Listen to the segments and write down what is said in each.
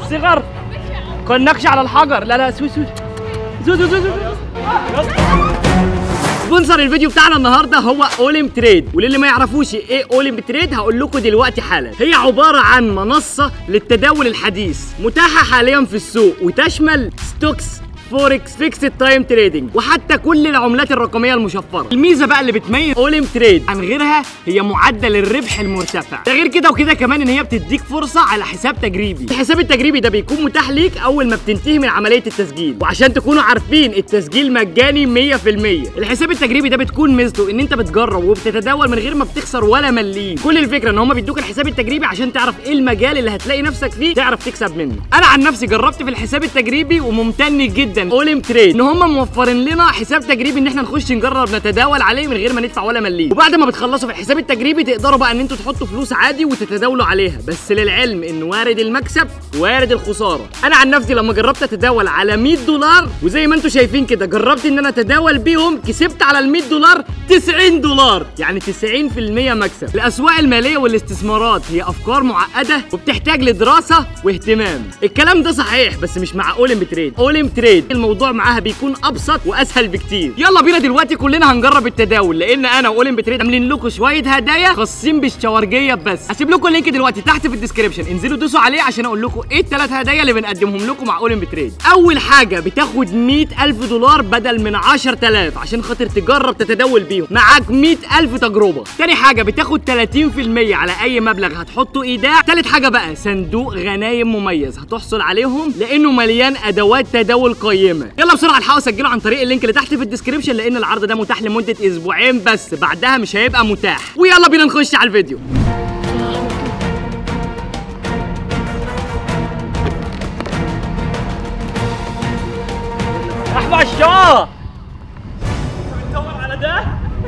الصغر كنكش على الحجر لا لا سوي سوي زو زو زو زو سبونسر الفيديو بتاعنا النهارده هو اولم تريد وللي ما يعرفوش ايه اولم تريد هقول لكم دلوقتي حالا هي عباره عن منصه للتداول الحديث متاحه حاليا في السوق وتشمل ستوكس فوركس فيكسد تايم تريدنج وحتى كل العملات الرقميه المشفره الميزه بقى اللي بتميز اولم تريد عن غيرها هي معدل الربح المرتفع ده غير كده وكده كمان ان هي بتديك فرصه على حساب تجريبي الحساب التجريبي ده بيكون متاح ليك اول ما بتنتهي من عمليه التسجيل وعشان تكونوا عارفين التسجيل مجاني 100% الحساب التجريبي ده بتكون ميزته ان انت بتجرب وبتتداول من غير ما بتخسر ولا مليم كل الفكره ان هم بيدوك الحساب التجريبي عشان تعرف ايه المجال اللي هتلاقي نفسك فيه تعرف تكسب منه انا عن نفسي جربت في الحساب التجريبي وممتن جدا اولم تريد ان هم موفرين لنا حساب تجريبي ان احنا نخش نجرب نتداول عليه من غير ما ندفع ولا مليم وبعد ما بتخلصوا في الحساب التجريبي تقدروا بقى ان انتوا تحطوا فلوس عادي وتتداولوا عليها بس للعلم ان وارد المكسب وارد الخساره انا عن نفسي لما جربت اتداول على 100 دولار وزي ما انتوا شايفين كده جربت ان انا اتداول بيهم كسبت على ال 100 دولار 90 دولار يعني 90% مكسب الاسواق الماليه والاستثمارات هي افكار معقده وبتحتاج لدراسه واهتمام الكلام ده صحيح بس مش مع اولم تريد اولم تريد الموضوع معاها بيكون ابسط واسهل بكتير يلا بينا دلوقتي كلنا هنجرب التداول لان انا واولم بتريد عاملين لكم شويه هدايا خاصين بالشوارجيه بس هسيب لكم اللينك دلوقتي تحت في الديسكربشن انزلوا دوسوا عليه عشان اقول لكم ايه الثلاث هدايا اللي بنقدمهم لكم مع اولم بتريد اول حاجه بتاخد 100000 دولار بدل من 10000 عشان خاطر تجرب تتداول بيهم معاك 100000 تجربه تاني حاجه بتاخد 30% على اي مبلغ هتحطه ايداع تالت حاجه بقى صندوق غنايم مميز هتحصل عليهم لانه مليان ادوات تداول قيمه يلا بسرعه الحقوا سجلوا عن طريق اللينك اللي تحت في الديسكربشن لان العرض ده متاح لمده اسبوعين بس بعدها مش هيبقى متاح ويلا بينا نخش على الفيديو احمد الشاه بتدور على ده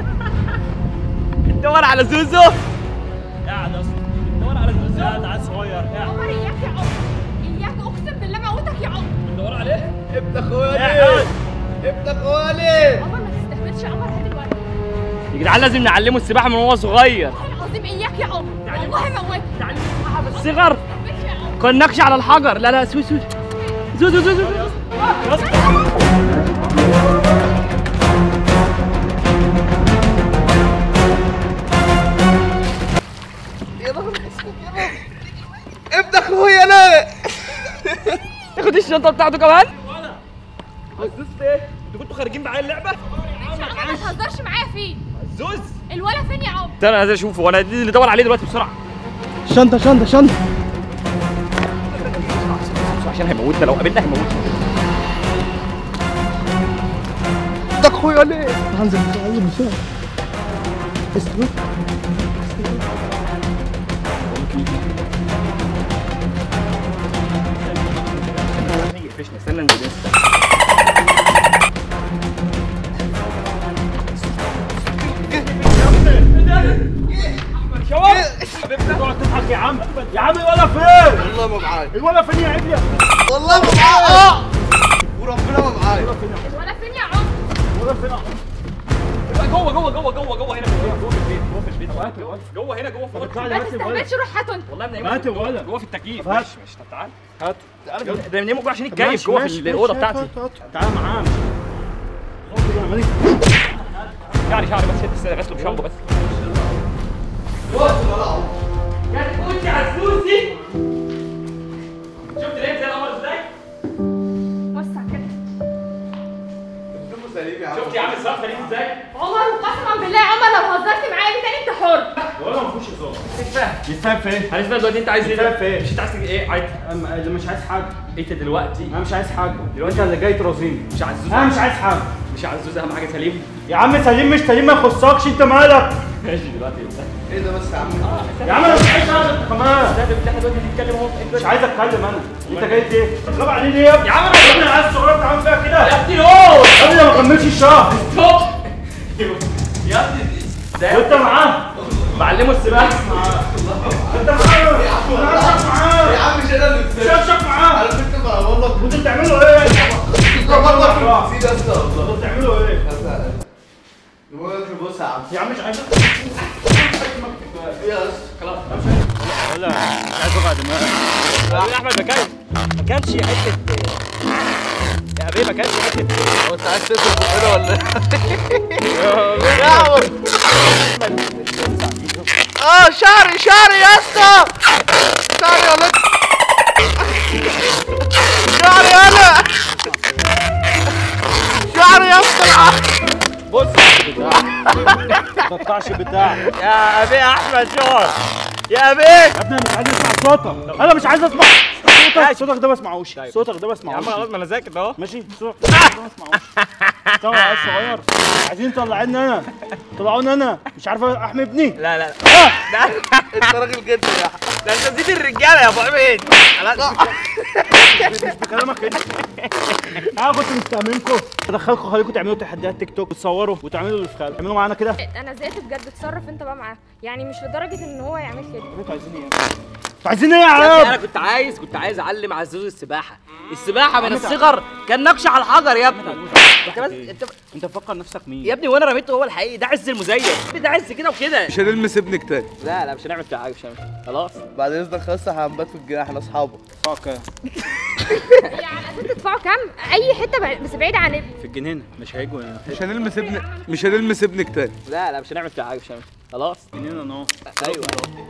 بتدور على زوزو قاعد اصلا بتدور على زوزو قاعد عيل صغير قاعد عمر اياك يا عمر اياك اقسم بالله موتك يا عمر بتدور عليه ابن قاعد اخوالي ابن اخوالي عمر ما تستهبلش يا عمر هات الورق يا جدعان لازم نعلمه السباحه من وهو صغير والله العظيم اياك يا عمر والله موتك تعلمه السباحه في الصغر ماشي يا عمر كنكش على الحجر لا لا سوي سوي زو زو زو زو يا نهار اسود يا نهار ابن اخويا انا تاخد الشنطه بتاعته كمان زوز ايه انتوا كنتوا خارجين معايا اللعبه يا عمر ما تهزرش معايا فيه زوز الولا فين يا عمر استنى انا عايز اشوفه وانا دي اللي ادور عليه دلوقتي بسرعه شنطه شنطه شنطه عشان هيموتنا لو قابلنا هيموتنا ابن اخويا ليه هنزل هنزل بسرعه استوي يقفشني استنى انزل شباب حبيبتي تقعد تضحك يا عم يا عم الولا فين والله ما معاي الولا فين يا عبيه والله ما معاي وربنا ما معاي الولا فين يا عمر الولا فين جوه جوه جوه جوه جوه هنا في البيت جوه في البيت جوه في البيت جوه هنا جوه في الغرفه ما تستهبلش روح هاته انت والله من هات الولد. جوه في التكييف هات. ماشي ماشي طب تعال هات تعال ده منين جوه عشان يتكيف جوه في الاوضه بتاعتي تعال معانا شعري شعري بس هات غسله بشامبو بس يا تقولي عزوزي شفت ليه زي القمر ازاي؟ وسع كده شفت يا عم الزرقاء دي ازاي؟ عمر قسما بالله يا عمر لو هزرت معايا تاني انت حر ولا ما فيهوش هزار تتفاهم يتفهم في ايه؟ هنسمع دلوقتي انت عايز ايه؟ تتفهم في ايه؟ مش انت عايز تجي ايه عادي أما اللي مش عايز حاجه انت دلوقتي انا مش عايز حاجه انت اللي جاي ترازيني مش عزوز انا مش عايز حاجه مش عزوز اهم حاجه سليم يا عم سليم مش سليم ما يخصكش انت مالك ماشي دلوقتي ايه ده بس يا عم يا عم انا مش عايز حاجه انت كمان ده انت دلوقتي بتتكلم اهو انت مش عايز اتكلم انا انت جاي ليه؟ تغاب عليه ليه يا ابني؟ يا عم انا يا ابني انا عايز صغير تعمل فيها كده يا ابني اوه يا ابني ما كملش الشهر ستوب يا ابني ده وانت معاه بعلمه السباحه انت معاه انا شك معاه يا عم مش انا اللي شك شك معاه على فكره بقى والله وانتوا بتعملوا ايه؟ والله في ده استغفر انتوا بتعملوا ايه؟ بقول لك بص يا عم يا عم مش عايز ايه يا اسطى خلاص ولا مش عايز اوجع دماغي يا احمد مكاي كانش حته يا ابي ما كانش حته هو انت عايز تضرب بقنا ولا ايه؟ يا عمر اه شعري شعري يا اسطى شعري يا ولد شعري يالا شعري يا اسطى بص ما تقطعش بتاع يا ابي احمد شور يا ابي يا ابني انا مش عايز اسمع صوتك انا مش عايز اسمع صوتك صوتك ده ما اسمعوش صوتك ده ما يا عم اسمعوش خلاص ما انا ذاكر اهو ماشي صوتك ده ما اسمعوش طبعا عيل صغير عايزين طلعيني انا طلعوني انا مش عارف احمي ابني لا لا آه! انت راجل جدا يا احمد ده انت نسيت الرجاله يا ابو عبيد مش بكلامك انت انا كنت مستأمنكم ادخلكم خليكم تعملوا تحديات تيك توك وتصوروا وتعملوا اللي في خيالكم تعملوا معانا كده انا زهقت بجد اتصرف انت بقى معاه يعني مش لدرجه ان هو يعمل كده انتوا عايزين ايه انتوا عايزين ايه يا انا عرب كنت عايز كنت عايز اعلم عزوز السباحه السباحه من الصغر كان نقش على الحجر يا ابني انت بس انت انت مفكر نفسك مين يا ابني وانا رميته هو الحقيقي ده عز المزيف ده عز كده وكده مش هنلمس ابنك تاني لا لا مش هنعمل بتاع مش هنعمل خلاص بعد اذنك خلاص هنبات في الجناح احنا اصحابه فاك يعني عايزين تدفعوا كام اي حته ب- بس بعيده عن ابني في الجنينه مش هيجوا هنا مش هنلمس ابنك مش هنلمس ابنك تاني لا لا مش هنعمل بتاع مش هنعمل خلاص جنينه اهو ايوه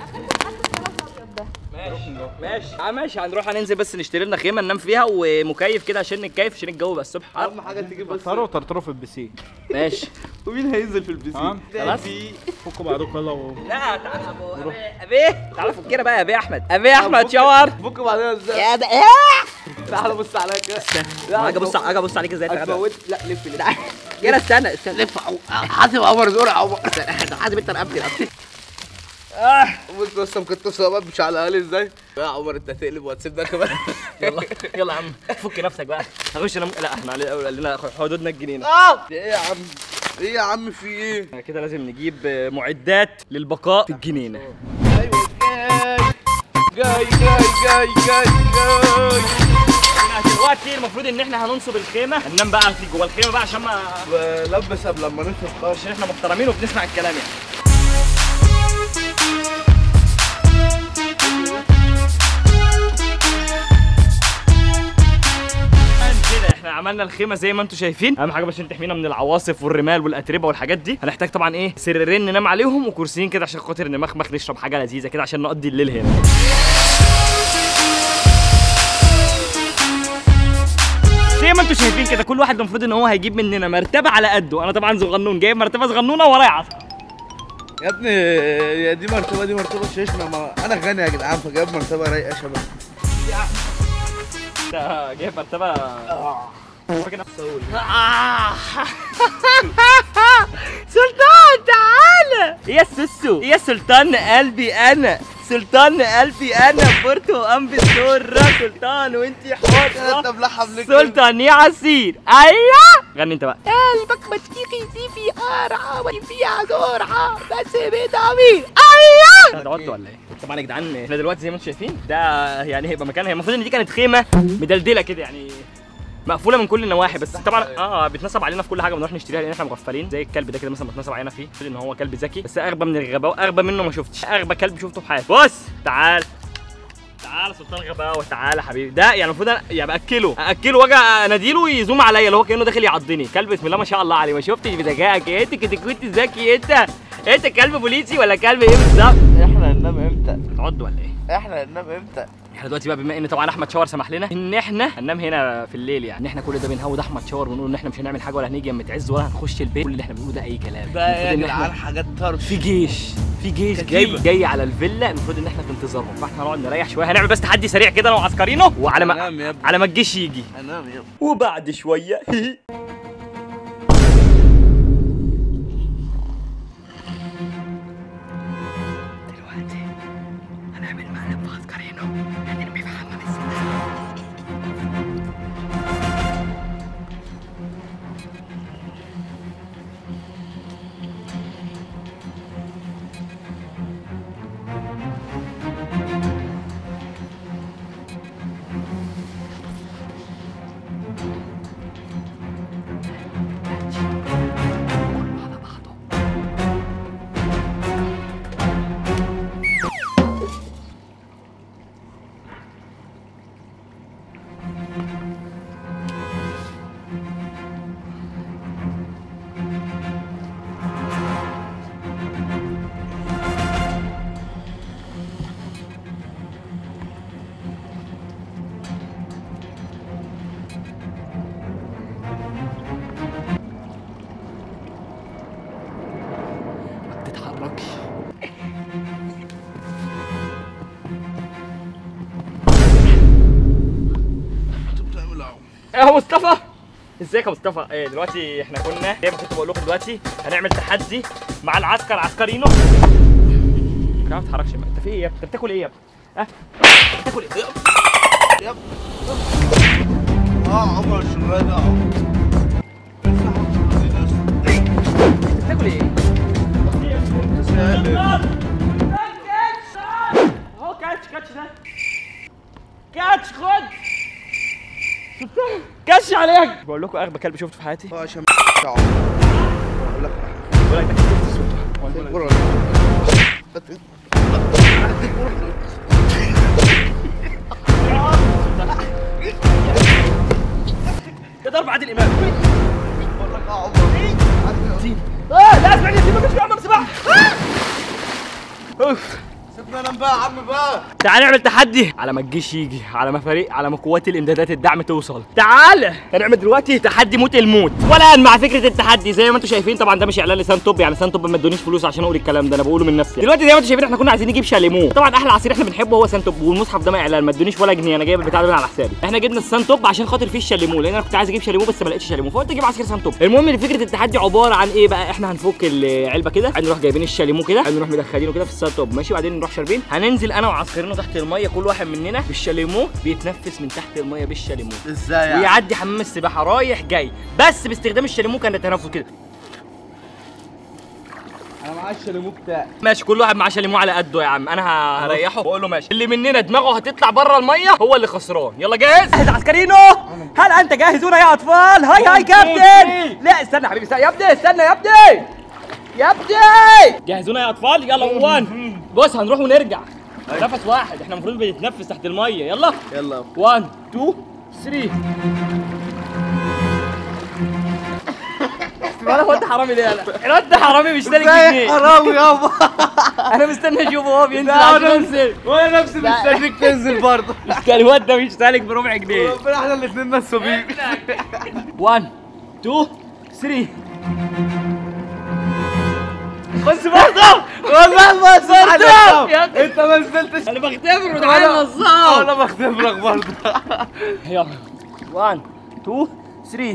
ماشي ماشي آه ماشي هنروح هننزل بس نشتري لنا خيمه ننام فيها ومكيف كده عشان نتكيف عشان الجو بقى الصبح حر. اهم حاجه تجيب بس طروا طرطروا في البسين ماشي ومين هينزل في البسين تمام خلاص فكوا بعضكم يلا و... لا تعالى ابو ابي تعالى فكنا بقى يا ابي احمد ابي احمد شاور بك بعدين ازاي يا ده تعالى بص عليا كده اجي ابص اجي ابص عليك ازاي انت هتموت لا لف لف يلا استنى استنى لف حاسب عمر زور يا عمر حاسب انت رقبتي رقبتي بص بس كنت صواب مش على الاقل ازاي يا عمر انت هتقلب وهتسيبنا كمان يلا يلا يا عم فك نفسك بقى هخش انا لا احنا علي- قال لنا حدودنا الجنينه اه ايه يا عم ايه يا عم في ايه كده لازم نجيب معدات للبقاء في الجنينه ايوه جاي جاي جاي جاي جاي احنا دلوقتي المفروض ان احنا هننصب الخيمه هننام بقى في جوه الخيمه بقى عشان ما لبس قبل لما نفهم عشان احنا محترمين وبنسمع الكلام يعني كده احنا عملنا الخيمه زي ما انتم شايفين اهم حاجه بس عشان تحمينا من العواصف والرمال والاتربه والحاجات دي هنحتاج طبعا ايه سريرين ننام عليهم وكرسيين كده عشان خاطر نمخمخ نشرب حاجه لذيذه كده عشان نقضي الليل هنا زي ما انتم شايفين كده كل واحد المفروض ان هو هيجيب مننا مرتبه على قده انا طبعا صغنون جايب مرتبه صغنونه ورايا عصا يا ابني يا دي مرتبه دي مرتبه شيشنا ما انا غني يا جدعان فجايب مرتبه رايقه شبه انت جايب مرتبه سلطان تعالى يا سوسو يا سلطان قلبي انا سلطان قلبي انا بورتو ام بالسرة سلطان وانتي انت حاضرة ملحم ليه كده؟ سلطان يا عسير ايوه غني انت بقى قلبك بتشيكي سيفي قارعة فيها زرعة بس بتعمير ايوه هتقعدوا ولا ايه؟ طبعا يا جدعان احنا دلوقتي زي ما انتم شايفين ده يعني هيبقى مكان هي المفروض ان دي كانت خيمه مدلدله كده يعني مقفوله من كل النواحي بس طبعا اه بيتنصب علينا في كل حاجه بنروح نشتريها لان احنا مغفلين زي الكلب ده كده مثلا بيتنصب علينا فيه المفروض ان هو كلب ذكي بس اغبى من الغباء اغبى منه ما شفتش اغبى كلب شفته في حياتي بص تعال تعال سلطان غباوه تعال يا حبيبي ده يعني المفروض انا يعني باكله اكله واجي اناديله يزوم عليا اللي هو كانه داخل يعضني كلب بسم الله ما شاء الله عليه ما شفتش بذكائك انت كنت كنت ذكي انت انت كلب بوليسي ولا كلب ايه بالظبط احنا هننام امتى؟ هتعض ولا ايه احنا هننام امتى؟ احنا دلوقتي بقى بما ان طبعا احمد شاور سمح لنا ان احنا هننام هنا في الليل يعني ان احنا كل ده بنهود احمد شاور ونقول ان احنا مش هنعمل حاجه ولا هنيجي اما تعز ولا هنخش البيت كل اللي احنا بنقوله ده اي كلام ده يا المفروض إن جدعان إحنا حاجات طرش في جيش في جيش جاي كتيبة. جاي على الفيلا المفروض ان احنا في انتظارهم فاحنا هنقعد نريح شويه هنعمل بس تحدي سريع كده انا وعسكرينه وعلى هنام ما يا ابني. على ما الجيش يجي هنام يلا وبعد شويه دلوقتي هنعمل مقلب في عسكرينه هنرمي في حمام السباحه يا مصطفى ازيك يا مصطفى ايه دلوقتي احنا كنا زي ما كنت بقول لكم دلوقتي هنعمل تحدي مع العسكر عسكرينو لا ما تتحركش انت في ايه يا ابني انت بتاكل ايه يا ابني ها بتاكل ايه اه عمر شغال اه بتاكل ايه اهو كاتش كاتش ده كاتش خد شفتها كاتش عليك بقول لكم اغبى كلب شفته في حياتي اه عشان بقول لك بقول لك ده كلب السوق. بقول ده ضرب عادل امام لك اه عمر اه لا اسمعني سيبك مش بعمل سباح اوف سيبنا انام بقى يا عم بقى تعال نعمل تحدي على ما الجيش يجي على ما فريق على ما قوات الامدادات الدعم توصل تعال هنعمل دلوقتي تحدي موت الموت ولا مع فكره التحدي زي ما انتم شايفين طبعا ده مش اعلان لسان توب يعني سان توب ما ادونيش فلوس عشان اقول الكلام ده انا بقوله من نفسي دلوقتي زي ما انتم شايفين احنا كنا عايزين نجيب شاليمو طبعا احلى عصير احنا بنحبه هو سان توب والمصحف ده ما اعلان ما ادونيش ولا جنيه انا جايب البتاع ده من على حسابي احنا جبنا السان توب عشان خاطر فيه الشاليمو لان انا كنت عايز اجيب شاليمو بس ما لقيتش شاليمو فقلت اجيب عصير سان توب المهم ان فكره التحدي عباره عن ايه بقى احنا هنفك العلبه كده هنروح جايبين الشاليمو كده هنروح مدخلينه كده في السان توب ماشي وبعدين نروح شاربين هننزل انا وعسكرينه تحت الميه كل واحد مننا بالشاليمو بيتنفس من تحت الميه بالشاليمو ازاي يعني ويعدي حمام السباحه رايح جاي بس باستخدام الشاليمو كان التنفس كده انا معايا الشاليمو بتاعي ماشي كل واحد معاه شاليمو على قده يا عم انا ه- هريحه واقول له ماشي اللي مننا دماغه هتطلع بره الميه هو اللي خسران يلا جاهز جاهز عسكرينو هل انت جاهزون يا اطفال هاي هاي كابتن لا استنى يا حبيبي استنى يا ابني استنى يا ابني يا ابني جاهزون يا اطفال يلا وان بص هنروح ونرجع نفس واحد احنا المفروض بنتنفس تحت الميه يلا يلا 1 2 3 ولا هو انت حرامي ليه انا انت حرامي مش تاني جنيه حرام يابا انا مستني اشوفه هو بينزل لا، عشان أنا- انزل وانا نفسي مستنيك تنزل برضه كان الواد ده مش سالك بربع جنيه ربنا احنا الاثنين نسوبين 1 2 3 بص برضه والله ما صرت يا ابني. انت ما نزلتش انا بختبره ده عيل نصاب انا بختبرك برضه يلا 1 2 3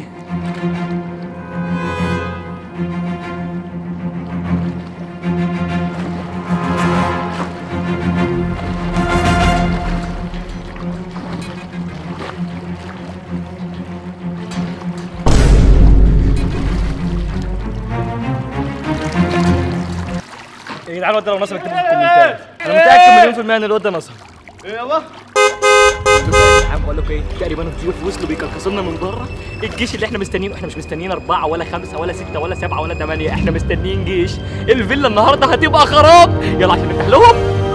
يا جدعان الواد ده لو نصب اكتبوا في الكومنتات انا متاكد مليون في الميه ان الواد ده نصب يابا يا عم بقول لكم ايه تقريبا الضيوف وصلوا بيكلكسونا من بره الجيش اللي احنا مستنيينه احنا مش مستنيين اربعه ولا خمسه ولا سته ولا سبعه ولا ثمانيه احنا مستنيين جيش الفيلا النهارده هتبقى خراب يلا عشان نفتح لهم